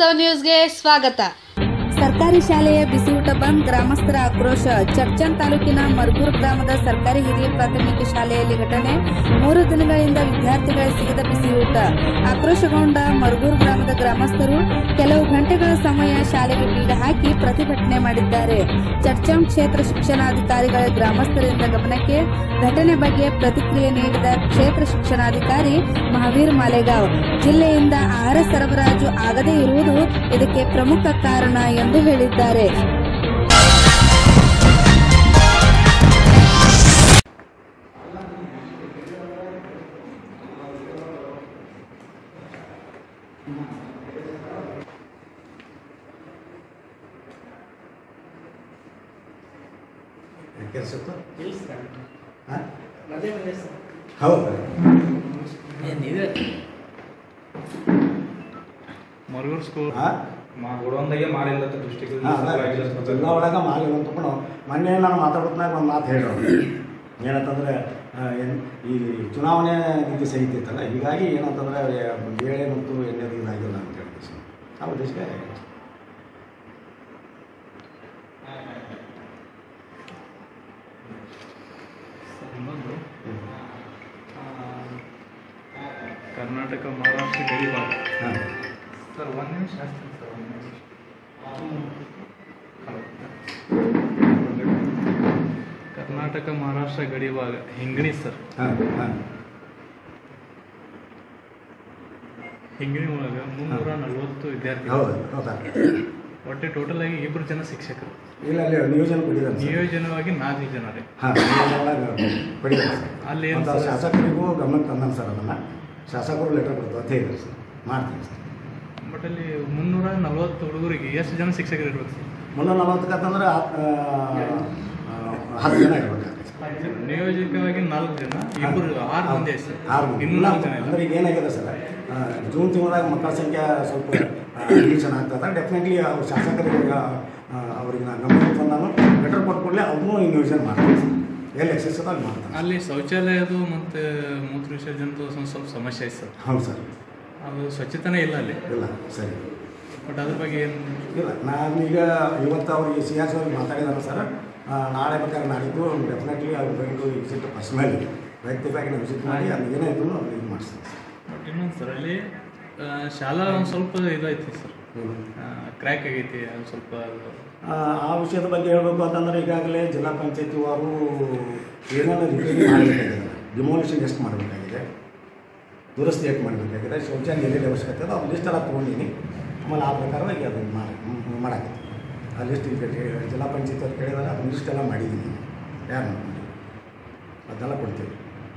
ವಾಸ್ತವ ನ್ಯೂಸ್ಗೆ ಸ್ವಾಗತ ಸರ್ಕಾರಿ ಶಾಲೆಯ ಬಿಸಿಯೂಟ ಬಂದ್ ಗ್ರಾಮಸ್ಥರ ಆಕ್ರೋಶ ಚರ್ಚನ್ ತಾಲೂಕಿನ ಮರ್ಗೂರ್ ಗ್ರಾಮದ ಸರ್ಕಾರಿ ಹಿರಿಯ ಪ್ರಾಥಮಿಕ ಶಾಲೆಯಲ್ಲಿ ಘಟನೆ ಮೂರು ದಿನಗಳಿಂದ ವಿದ್ಯಾರ್ಥಿಗಳಿಗೆ ಸಿಗದ ಬಿಸಿಯೂಟ ಆಕ್ರೋಶಗೊಂಡ ಮರ್ಗೂರ್ ಗ್ರಾಮದ ಗ್ರಾಮಸ್ಥರು ಕೆಲವು ಗಂಟೆಗಳ ಸಮಯ ಶಾಲೆಗೆ ಬೀಗ ಹಾಕಿ ಪ್ರತಿಭಟನೆ ಮಾಡಿದ್ದಾರೆ ಚರ್ಚಂ ಕ್ಷೇತ್ರ ಶಿಕ್ಷಣಾಧಿಕಾರಿಗಳ ಗ್ರಾಮಸ್ಥರಿಂದ ಗಮನಕ್ಕೆ ಘಟನೆ ಬಗ್ಗೆ ಪ್ರತಿಕ್ರಿಯೆ ನೀಡಿದ ಕ್ಷೇತ್ರ ಶಿಕ್ಷಣಾಧಿಕಾರಿ ಮಹಾವೀರ್ ಮಾಲೆಗಾಂವ್ ಜಿಲ್ಲೆಯಿಂದ ಆಹಾರ ಸರಬರಾಜು ಆಗದೇ ಇರುವುದು ಇದಕ್ಕೆ ಪ್ರಮುಖ ಕಾರಣ ಎಂದು ಹೇಳಿದ್ದಾರೆ ಕೆಲಸತ್ತು ಇಲ್ಲ ಸರ್ ಹಾಂ ಅದೇ ಬಂದೆ ಸರ್ ಹೌದು ನೀವೇ ಮರಗೂರು ಸ್ಕೂಲ್ ಹಾಂ ಮಾ ಗುಡೊಂದಾಗೆ ಮಾಡಿಲ್ಲ ದೃಷ್ಟಿಗೆ ಜಿಲ್ಲಾ ಒಳಗೆ ಮಾಲಿ ಅಂತಕೊಂಡು ಮೊನ್ನೆ ನಾನು ಮಾತಾಡೋದ್ನಾಗ ಒಂದು ಮಾತು ಹೇಳೋರು ಏನಂತಂದ್ರೆ ಆ, ಏನ್ ಈ ಚುನಾವಣೆ ನೀತಿ ಸಹಿತಿತ್ತಲ್ಲ ಹೀಗಾಗಿ ಏನಂತಂದ್ರೆ ಬೇಳೆ ಮತ್ತು ಎಣ್ಣೆದು ಇದಾಗಿಲ್ಲ ಅಂತ ಹೇಳಿ ಆ ಉದ್ದೇಶಕ್ಕೆ ಇನ್ನೊಂದು ಆ, ಕರ್ನಾಟಕ ಮಹಾರಾಷ್ಟ್ರ ಗಡಿ ಭಾಗ ಹಾಂ ಸರ್ ಒಂದು ನಿಮಿಷ ಅಷ್ಟೇ ಸರ್ ಒಂದು ನಿಮಿಷ ಹಲೋ. ಕರ್ನಾಟಕ ಮಹಾರಾಷ್ಟ್ರ ಗಡಿ ಭಾಗ ಹಿಂಗಣಿ ಸರ್ ಹಾಂ ಹಾಂ ಹಿಂಗಣಿ ಒಳಗೆ ಮುನ್ನೂರ ನಲ್ವತ್ತು ವಿದ್ಯಾರ್ಥಿಗಳು ಹೌದು ಹೌದಾ ಒಟ್ಟೆ ಟೋಟಲ್ ಆಗಿ ಇಬ್ಬರು ಜನ ಶಿಕ್ಷಕರು ಇಲ್ಲ ಅಲ್ಲಿ ನಿಯೋಜನೆ ಕೊಟ್ಟಿದ್ದಾರೆ ಸರ್ ನಿಯೋಜನವಾಗಿ ನಾಲ್ಕು ಜನ ರೀ ಹಾಂ ಒಳಗೆ ಕೊಟ್ಟಿದ್ದಾರೆ ಸರ್ ಅಲ್ಲಿ ಏನು ಮತ್ತು ಶಾಸಕರಿಗೂ ಗಮನಕ್ಕೆ ತಂದಾನೆ ಸರ್ ಅದನ್ನು ಶಾಸಕರು ಲೆಟರ್ ಕೊಡ್ತಾರೆ ಅಂತ ಹೇಳಿದ್ರು ಸರ್ ಮಾಡ್ತೀನಿ ಸರ್ ಬಟ್ ಅಲ್ಲಿ ಮುನ್ನೂರ ನಲ್ವತ್ತು ಹುಡುಗರಿಗೆ ಎಷ್ಟು ಜನ ಶಿಕ್ಷಕರು ಇರ್ಬೇಕು ಸರ್ ಮುನ್ನೂರ ನಲವತ್ತಕ್ಕಂತಂದ್ರೆ ಹತ್ತು ಜನ ಇರ್ಬೇಕಾಗುತ್ತೆ ನಿಯೋಜಕವಾಗಿ ನಾಲ್ಕು ಜನ ಇಬ್ಬರು ಆರು ಮಂದಿ ಐತೆ ಸರ್ ಆರು ಮಂದಿ. ಇನ್ನೂ ನಾಲ್ಕು ಜನ ಇಲ್ಲ ಅಂದ್ರೆ ಈಗ ಏನಾಗಿದೆ ಸರ್ ಆ, ಜೂನ್ ತಿಂಗಳಾಗ ಮಕ್ಕಳ ಸಂಖ್ಯೆ ಸ್ವಲ್ಪ ರೀಚನ್ ಆಗ್ತದೆ ಡೆಫಿನೆಟ್ಲಿ ಅವ್ರ ಶಾಸಕರಿಗೆ ಆ, ಅವ್ರಿಗೆ ನಾನು ಗಮನಕ್ಕೆ ತಂದಾನು ಲೆಟರ್ ಕೊಟ್ಟು ಕೂಡಲೇ ಅದನ್ನು ನಿಯೋಜನೆ ಮಾಡ್ತಾರೆ ಸರ್ ಎಲ್ಲಿ ಎಕ್ಸೆಸ್ ಅದ ಅಲ್ಲಿ ಮಾಡ್ತಾರೆ ಅಲ್ಲಿ ಶೌಚಾಲಯದು ಮತ್ತು ಮೂತ್ರ ವಿಸರ್ಜನದು ಸ್ವಲ್ಪ ಸ್ವಲ್ಪ ಸಮಸ್ಯೆ ಐತೆ ಸರ್ ಹೌದು ಸರ್ ಅದು ಸ್ವಚ್ಛತೆನೇ ಇಲ್ಲ ಅಲ್ಲಿ ಇಲ್ಲ ಸರಿ ಬಟ್ ಅದ್ರ ಬಗ್ಗೆ ಏನು ಇಲ್ಲ ನಾನೀಗ ಇವತ್ತು ಅವ್ರಿಗೆ ಸಿ ಆರ್ ಸಿ ಅವ್ರಿಗೆ ಮಾತಾಡಿದಾರೆ ಸರ್ ಆ, ನಾಳೆ ಬೇಕಾದ್ರೆ ನಾಡಿದ್ದು ಡೆಫಿನೆಟ್ಲಿ ಅವ್ರು ಬಂದು ವಿಸಿಟ್ ಪರ್ಸನಲಿ ವೈಯಕ್ತಿಕವಾಗಿ ನಾವು ವಿಸಿಟ್ ಮಾಡಿ ಅಲ್ಲಿ ಏನೇ ಇದ್ರು ಅದು ಇದು ಮಾಡಿಸ್ತೀನಿ ಬಟ್ ಇನ್ನೊಂದು ಸರ್ ಅಲ್ಲಿ ಆ, ಶಾಲಾ ಒಂದು ಸ್ವಲ್ಪ ಇದೈತಿ ಸರ್ ಕ್ರ್ಯಾಕ್ ಆಗೈತಿ ಅದು ಸ್ವಲ್ಪ ಅದು ಆ ಆ ವಿಷಯದ ಬಗ್ಗೆ ಹೇಳಬೇಕು ಅಂತಂದ್ರೆ ಈಗಾಗಲೇ ಜಿಲ್ಲಾ ಪಂಚಾಯತಿ ಅವರು ಏನೇನು ರಿಪೇರಿ ಮಾಡಬೇಕಾಗಿದೆ ಡಿಮೋಲಿಷನ್ ಎಷ್ಟು ಮಾಡಬೇಕಾಗಿದೆ ದುರಸ್ತಿ ಎಷ್ಟು ಮಾಡಬೇಕಾಗಿದೆ ಶೌಚಾಲಯ ಎಲ್ಲೆಲ್ಲಿ ಅವಶ್ಯಕತೆ ಇದೆ ಅವ್ರು ಲಿಸ್ಟ್ ಎಲ್ಲ ತೊಗೊಂಡಿನಿ ಆಮೇಲೆ ಆ ಪ್ರಕಾರವಾಗಿ ಅದನ್ನು ಮಾಡಿ ಮಾಡಾಕತ್ತೀವಿ ಆ ಲಿಸ್ಟ್ ಈಗ ಜೆ- ಜಿಲ್ಲಾ ಪಂಚಾಯತಿ ಅವ್ರು ಕೇಳಿದಾಗ ಅದನ್ನ ಲಿಸ್ಟ್ ಎಲ್ಲ ಮಾಡಿದ್ದೀನಿ ಯಾರು ಮಾಡ್ಕೊಂಡು ಅದನ್ನೆಲ್ಲ ಕೊಡ್ತೀವಿ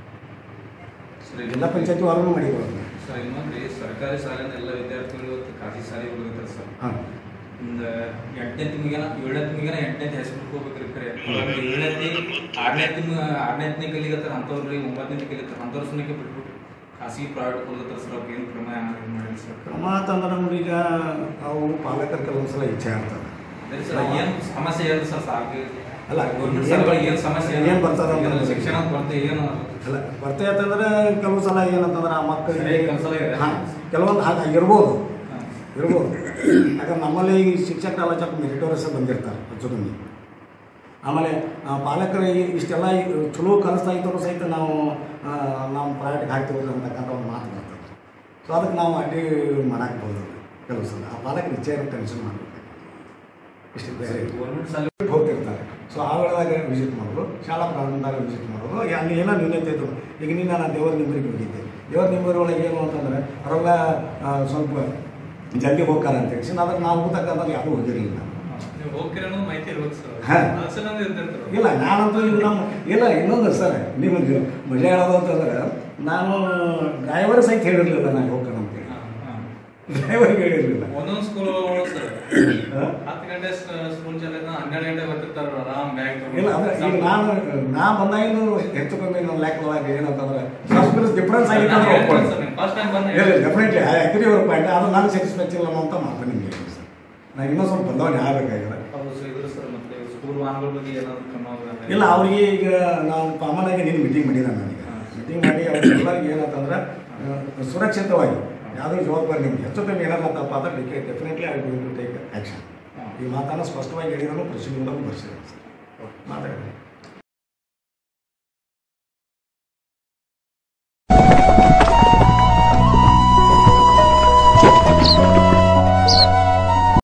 ಜಿಲ್ಲಾ ಪಂಚಾಯತಿ ಅವ್ರೂ ಮಾಡಿದ್ರು ಅದನ್ನ ಸರ್ ಇನ್ನೊಂದ್ರಿ ಸರ್ಕಾರಿ ಶಾಲೆನ ಎಲ್ಲ ವಿದ್ಯಾರ್ಥಿಗಳು ಇವತ್ತು ಖಾಸಗಿ ಶಾಲೆಗೆ ಹೋಗಿರ್ತಾರೆ ಸರ್ ಹಾಂ ಒಂದು ಎಂಟನೇ ತಿಂಗಳಿಗೆನ ಏಳನೇ ತಿಂಗಳಿಗೆನ ಎಂಟನೇ ಹೈಸ್ಕೂಲ್ಗೆ ಹೋಗ್ಬೇಕ್ರಿ ಖರೆ ಅವ್ರು ಏಳನೇ ಆರನೇ ತಿಂಗ್ ಆರನೇ ಕಲಿಗತ್ತಾರ ಅಂಥವ್ರು ರೀ ಒಂಬತ್ತನೇ ಕಲಿಗತ್ತಾರ ಅಂಥವ್ರ ಸುಮ್ಮನೆ ಬಿಟ್ಬಿಟ್ಟು ಖಾಸಗಿ ಪ್ರೈವೇಟ್ ಹೋಗತ್ತಾರ ಸರ್ ಅವ್ರಿಗೆ ಏನು ಕ್ರಮ ಏನಾದ್ರು ಮಾಡಿಲ್ಲ ಸರ್ ಕ್ರಮ ಅಂತಂದ್ರೆ ನಮ್ಗೆ ಈಗ ಅವು ಪಾಲಕರು ಕೆಲವೊಂದು ಸಲ ಇಚ್ಛೆ ಆಗ್ತದೆ ಅದೇ ಸರ್ ಏನು ಸಮಸ್ಯೆ ಏನು ಸರ್ ಸಾಕು ಅಲ್ಲ, ಗೌರ್ಮೆಂಟ್ ಏನ್ ಶಾಲೆಗಳಿಗೆ ಏನು ಸಮಸ್ಯೆ ಏನ್ ಬರ್ತದ ಅಂತ ಏನು ಶಿಕ್ಷಣ ಬರ್ತೆ ಏನು ಅಲ್ಲ ಬರ್ತೇ ಅಂತಂದ್ರೆ ಕೆಲವು ಸಲ ಏನಂತಂದ್ರೆ ಆ ಮಕ್ಕಳಿಗೆ ಸರಿಯಾಗಿ ಕಲ್ಸಲ್ಲ ಇದೆ. ಹಾಂ ಕೆಲವೊಂದು ಹಾಗೆ ಇರ್ಬೋದು ಹಾಂ. ಇರ್ಬೋದು ಯಾಕಂದ್ರೆ ನಮ್ಮಲ್ಲಿ ಈ ಶಿಕ್ಷಕರೆಲ್ಲ ಸ್ವಲ್ಪ ಮೆರಿಟೋರಿಯಸ್ ಬಂದಿರ್ತಾರೆ ಹೆಚ್ಚು ಕಮ್ಮಿ ಆಮೇಲೆ ಆ, ಪಾಲಕರಿಗೆ ಇಷ್ಟೆಲ್ಲ ಈ ಚಲೋ ಕಲಿಸ್ತಾ ಇದ್ದರೂ ಸಹಿತ ನಾವು ಆ, ನಾವು ಪ್ರೈವೇಟ್ಗೆ ಹಾಕ್ತಿರೋದು ಅಂತಕ್ಕಂಥ ಒಂದು ಮಾತು ಬರ್ತದೆ ಸೊ ಅದಕ್ಕೆ ನಾವು ಅಡ್ಡಿ ಮಾಡಾಕ್ಬೋದು ಕೆಲವು ಸಲ ಆ ಪಾಲಕರ ಇಚ್ಛೆ ಟೆನ್ಷನ್ ಮಾಡಬೇಕು ಇಷ್ಟು ಬೇರೆ ಗೌರ್ಮೆಂಟ್ ಶಾಲೆ ಹೋಗ್ತಿರ್ತಾರೆ ಸೊ ಆ ವೇಳೆದಾಗ ವಿಸಿಟ್ ಮಾಡೋದು ಶಾಲಾ ಪ್ರಾರಂಭದಾಗ ವಿಸಿಟ್ ಮಾಡೋದು ಅಲ್ಲಿ ಏನೋ ನ್ಯೂನತೆ ಇದ್ದು ಈಗ ನಿನ್ನ ನಾನು ದೇವರ ನಿಂಬರಿಗೆ ಹೋಗಿದ್ದೆ ದೇವರ ನಿಂಬರಿ ಒಳಗೆ ಏನು ಅಂತಂದರೆ ಅವರೆಲ್ಲ ಆ, ಸ್ವಲ್ಪ ಜಲ್ದಿ ಹೋಗ್ತಾರೆ ಅಂತ ಹೇಳಿ ಅದಕ್ಕೆ ನಾವು ಹೋಗ್ತಕ್ಕಂಥ ಯಾರೂ ಹೋಗಿರಲಿಲ್ಲ ನೀವು ಹೋಗ್ತೀರ ಅನ್ನೋದು ಮಾಹಿತಿ ಇರ್ಬೇಕು ಸರ್ ಹಾ. ಅಸಲ ಇರ್ತಿರ್ತಾರೆ ಇಲ್ಲ ನಾನಂತೂ ಇದು ನಮ್ಮ ಇಲ್ಲ ಇನ್ನೊಂದು ಸರ್ ನಿಮಗೆ ಮಜಾ ಹೇಳೋದು ಅಂತಂದ್ರೆ ನಾನು ಡ್ರೈವರ್ ಸಹಿತ ಹೇಳಿರಲಿಲ್ಲ ನಾನು ಹೋಗ್ತಾನೆ ಅಂತೇಳಿ ಡ್ರೈವರ್ಗೆ ಹೇಳಿರಲಿಲ್ಲ ಒಂದೊಂದು ಸ್ಕೂಲ್ ಸರ್ ಹತ್ತು ಗಂಟೆ ಸ್ಕೂಲ್ ಚಾಲ ಹನ್ನೆರಡು ಗಂಟೆ ಬರ್ತಿರ್ತಾರ ಆರಾಮ್ ಬ್ಯಾಗ್ ಇಲ್ಲ ಅಂದ್ರೆ ಈಗ ನಾನು ನಾ ಬಂದಾಗಿಂದು ಹೆಚ್ಚು ಕಮ್ಮಿ ನನ್ನ ಲೆಕ್ಕದೊಳಗೆ ಏನಂತಂದ್ರೆ ಫಸ್ಟ್ ಡಿಫ್ರೆನ್ಸ್ ಆಗಿತ್ತು ಅಂದ್ರೆ ಒಪ್ಕೊಳ್ಳಿ. ಫಸ್ಟ್ ಟೈಮ್ ಬಂದ ಇಲ್ಲ ಡೆಫಿನೆಟ್ಲಿ ಐ ಅಗ್ರಿ ಅವ್ರ ಪಾಯಿಂಟ್ ಅದು ನಾನು ಸ್ಯಾಟಿಸ್ಫ್ಯಾಕ್ಷನ್ ಇಲ್ಲ ಅಂತ ಮಾತು ನಿಮಗೆ ಸರ್ ನಾನು ಇನ್ನೊಂದು ಸ್ವಲ್ಪ ಬದಲಾವಣೆ ಆಗಬೇಕಾಗಿದೆ ಹೌದು ಸರ್ ಇದ್ರು ಸರ್ ಮತ್ತೆ ಸ್ಕೂಲ್ ವಾಹನಗಳ ಬಗ್ಗೆ ಏನಾದ್ರು ಕ್ರಮ ಆಗೋದಾದ್ರೆ? ಇಲ್ಲ ಅವ್ರಿಗೆ ಈಗ ನಾವು ಕಾಮನ್ ಆಗಿ ನೀನು ಮೀಟಿಂಗ್ ಮಾಡಿದ ನನಗೆ ಮೀಟಿಂಗ್ ಮಾಡಿ ಅವ್ರಿಗೆಲ್ಲರಿಗೆ ಏನಂತಂದ್ರೆ ಆ, ಸುರಕ್ಷಿತವಾಗಿ ಯಾವುದೇ ಜವಾಬ್ದಾರಿ ನಿಮ್ಗೆ ಹೆಚ್ಚು ಕಮ್ಮಿ ಏನಾರ ತಪ್ಪಾದ್ರೆ DK definitely I will to take action ಈ ಮಾತನ್ನು ಸ್ಪಷ್ಟವಾಗಿ ಹೇಳಿದ್ರು ಪ್ರಸಿದ್ಧಿಯಿಂದ ಬರ್ಸಿದ್ದಾರೆ ಮಾತಾಡಿದೆ